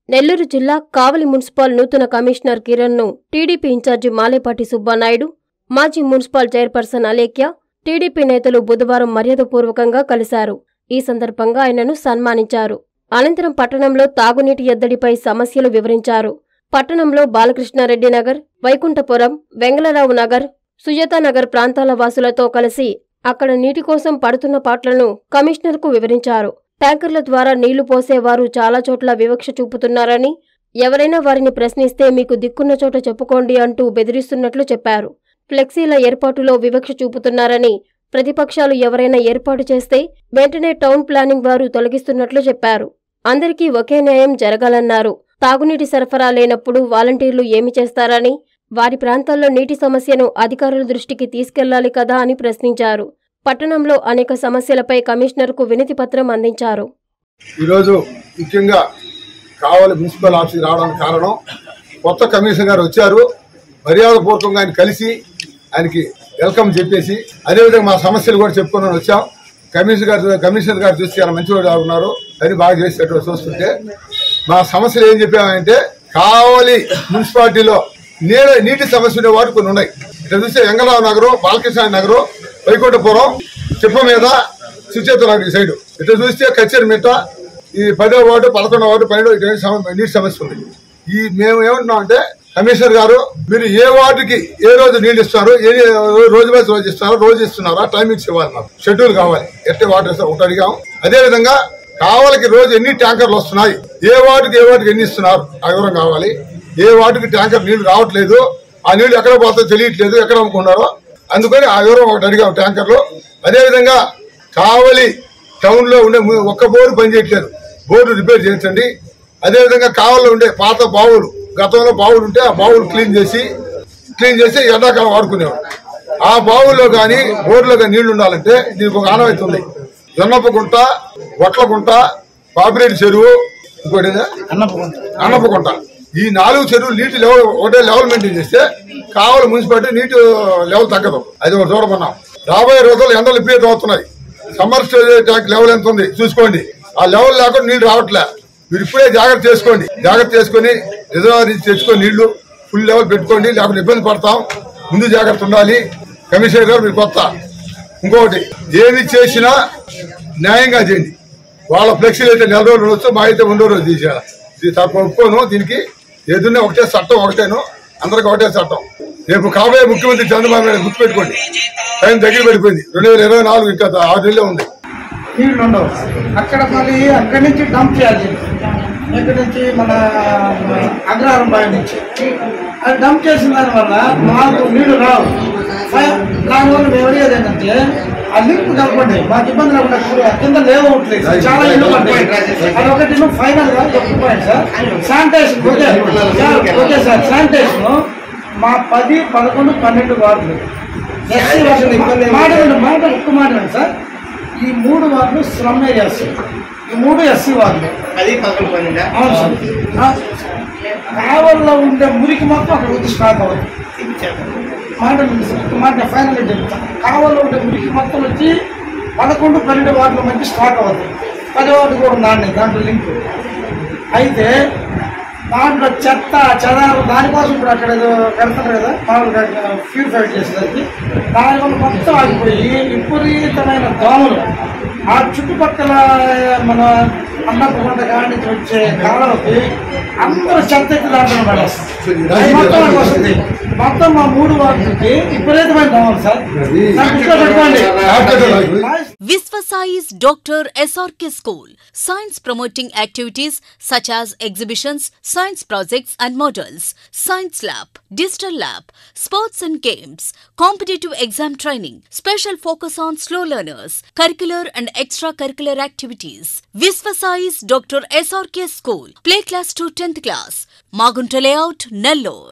నెల్లూరు జిల్లా కావలి మున్సిపల్ నూతన కమిషనర్ కిరణ్ ను టీడీపీ ఇన్ఛార్జి మాలేపాటి సుబ్బానాయుడు మాజీ మున్సిపల్ చైర్పర్సన్ అలేఖ్య టీడీపీ నేతలు బుధవారం మర్యాదపూర్వకంగా కలిశారు ఈ సందర్భంగా ఆయనను సన్మానించారు అనంతరం పట్టణంలో తాగునీటి ఎద్దడిపై సమస్యలు వివరించారు పట్టణంలో బాలకృష్ణారెడ్డి నగర్ వైకుంఠపురం వెంగళరావు నగర్ సుజాతానగర్ ప్రాంతాల వాసులతో కలిసి అక్కడ నీటి కోసం పడుతున్న పాట్లను కమిషనర్కు వివరించారు ట్యాంకర్ల ద్వారా నీళ్లు పోసేవారు చాలా చోట్ల వివక్ష చూపుతున్నారని ఎవరైనా వారిని ప్రశ్నిస్తే మీకు దిక్కున్న చోట చెప్పుకోండి అంటూ బెదిరిస్తున్నట్లు చెప్పారు ఫ్లెక్సీల ఏర్పాటులో వివక్ష చూపుతున్నారని ప్రతిపక్షాలు ఎవరైనా ఏర్పాటు చేస్తే వెంటనే టౌన్ ప్లానింగ్ వారు తొలగిస్తున్నట్లు చెప్పారు అందరికీ ఒకే న్యాయం జరగాలన్నారు తాగునీటి సరఫరా లేనప్పుడు వాలంటీర్లు ఏమి చేస్తారని వారి ప్రాంతాల్లో నీటి సమస్యను అధికారుల దృష్టికి తీసుకెళ్లాలి కదా అని ప్రశ్నించారు పట్టణంలో అనేక సమస్యలపై కమిషనర్కు వినతి పత్రం అందించారు ఈరోజు ముఖ్యంగా కావాలి మున్సిపల్ ఆఫీస్కి రావడానికి కారణం కొత్త కమిషనర్ గారు వచ్చారు మర్యాదపూర్వకంగా ఆయన కలిసి ఆయనకి వెల్కమ్ చెప్పేసి అదేవిధంగా మా సమస్యలు కూడా చెప్పుకొని వచ్చాం కమిషనర్ గారు కమిషనర్ గారు చూసి చాలా మంచివాడు ఉన్నారు అని బాగా చేసేటట్టు చూస్తుంటే మా సమస్యలు ఏం చెప్పామంటే కావాలి మున్సిపాలిటీలో నీళ్ళ నీటి సమస్య ఉండే వాటి కొన్ని ఉన్నాయి ఇక్కడ చూస్తే వెంగళరావు నగరం బాలకృష్ణ నగరం వైకుంఠపురం చిప్ప మీద సుచేత నగర్ ఈ సైడ్ ఇట్లా చూస్తే కచ్చేరి మిట్ట ఈ పదో వార్డు పదకొండవ వార్డు పన్నెండు ఇక్కడ సమ- నీటి సమస్య ఉంది ఈ మేము ఏమంటున్నాం అంటే కమిషనర్ గారు మీరు ఏ వార్డుకి ఏ రోజు నీళ్లు ఇస్తారు ఏ రోజు బస్ రోజు ఇస్తారో రోజు ఇస్తున్నారా టైమింగ్స్ ఇవ్వాలి మాకు షెడ్యూల్ కావాలి ఎట్టే వాటర్ ఇస్తారు ఒకటి అడిగాం అదే విధంగా కావాలకి రోజు ఎన్ని ట్యాంకర్లు వస్తున్నాయి ఏ వార్డుకి ఏ వార్డుకి ఎన్ని ఇస్తున్నారు ఆ వివరం కావాలి ఏ వార్డుకి ట్యాంకర్ నీళ్లు రావట్లేదు ఆ నీళ్లు ఎక్కడ పోతుందో తెలియట్లేదు ఎక్కడ అమ్ముకున్నారో అందుకని ఆ వివరం ఒకటి అడిగాం ట్యాంకర్లు అదే విధంగా కావలి టౌన్ లో ఉండే ము- ఒక్క బోరు పనిచేయట్లేదు బోర్డు రిపేర్ చేయించండి అదేవిధంగా కావలిలో ఉండే పాత బావులు గతంలో బావులు ఉంటే ఆ బావులు క్లీన్ చేసి క్లీన్ చేసి ఎండాకాలం వాడుకునేవాడు ఆ బావుల్లో కానీ బోర్డులో కానీ నీళ్లు ఉండాలంటే దీనికి ఒక ఆనవాయితీ ఉంది జొన్నప్పగుంట వట్లగుంట పాపిరెడ్డి చెరువు ఇంకోటి ఏదా? అన్నప్పగుంట ఈ నాలుగు చెరువులు నీటి లెవెల్ ఒకటే లెవెల్ మెయింటైన్ చేస్తే కావాలి మున్సిపాలిటీ నీటి లెవెల్ తగ్గదు అది ఒకటి చూడమన్నాం రాబోయే రోజుల్లో ఎండలు విపరీతం అవుతున్నాయి సమ్మర్ స్టోరేజ్ ట్యాంక్ లెవెల్ ఎంత ఉంది చూసుకోండి ఆ లెవెల్ లేకుండా నీళ్లు రావట్లే మీరు ఇప్పుడే జాగ్రత్త చేసుకోండి జాగ్రత్త చేసుకొని రిజర్వాయర్ నుంచి తెచ్చుకొని నీళ్లు ఫుల్ లెవెల్ పెట్టుకోండి లేకపోతే ఇబ్బంది పడతాం ముందు జాగ్రత్త ఉండాలి కమిషనర్ గారు మీరు కొత్త ఇంకొకటి ఏది చేసినా న్యాయంగా చేయండి వాళ్ళ ఫ్లెక్సీలు అయితే నెల రోజులు ఉండొచ్చు మా అయితే రెండో రోజు తీసేయాలి ఇది తప్ప ఒప్పుకోను దీనికి ఏదున్నా ఒకటే చట్టం ఒకటేను అందరికి ఒకటే చట్టం రేపు కాబోయే ముఖ్యమంత్రి చంద్రబాబు నాయుడు గుర్తుపెట్టుకోండి టైం దగ్గర పడిపోయింది రెండు వేల ఇరవై నాలుగు ఇంకా ఆరు నెలలే ఉంది నీళ్లు ఉండవు అక్కడ మళ్ళీ అక్కడి నుంచి డంప్ చేయాలి ఇక్కడ నుంచి మన అగ్రహారం బావి నుంచి అది డంప్ చేసిన దానివల్ల మాకు నీళ్లు రావు ఫై- దానివల్ల మేము అడిగేది ఏంటంటే ఆ లింక్ కలపండి మాకు ఇబ్బంది లేకుండా కూడా కింద లేవు అవుట్లేదు చాలా ఇల్లు పడ్డాయి అది ఒకటి ఫైనల్ గా ఒక point sir sanitation okay sir, okay sir sanitation మా పది పదకొండు పన్నెండు వార్డులు ఎస్సీ వార్డులు మాట్లాడండి మాట ఒక్క మాట్లాడండి సార్ ఈ మూడు వార్డులు స్లమ్ ఏరియాస్ ఈ మూడు ఎస్సీ వార్డులు అది పదకొండు పన్నెండు అవును సార్ ఆ, కావల్లో ఉండే మురికి మొత్తం అక్కడ వచ్చి స్టాక్ అవ్వదు మాట వినండి సార్. ఒక మాట ఫైనల్ చెప్తా కావల్లో ఉండే మురికి మొత్తం వచ్చి పదకొండు పన్నెండు వార్డుల మధ్య స్టాక్ అవ్వదు పది వార్డు కూడా నాణ్యం దాంట్లో లింక్ అయితే దాంట్లో చెత్త చెదారు దానికోసం ఇప్పుడు అక్కడ ఏదో పెడతారు కదా మామూలుగా ప్యూరిఫై చేసేదానికి దానివల్ల మొత్తం ఆగిపోయి విపరీతమైన దోమలు ఆ చుట్టుపక్కల మన అన్నపూర్ణ కాడి నుంచి వచ్చే కాలంకి అందరూ చెత్త ఎత్తి దాంట్లో పడేస్తారు అది మొత్తం అక్కడికి వస్తుంది మొత్తం మా మూడు వాటికి విపరీతమైన దోమలు సార్ దాన్ని దృష్టిలో పెట్టుకోండి Visvasai's Dr. SRK School. Science promoting activities such as exhibitions, science projects and models, science lab, digital lab, sports and games, competitive exam training, special focus on slow learners, curricular and extracurricular activities. Visvasai's Dr. SRK School. Play class to 10th class. Magunta layout, Nellore.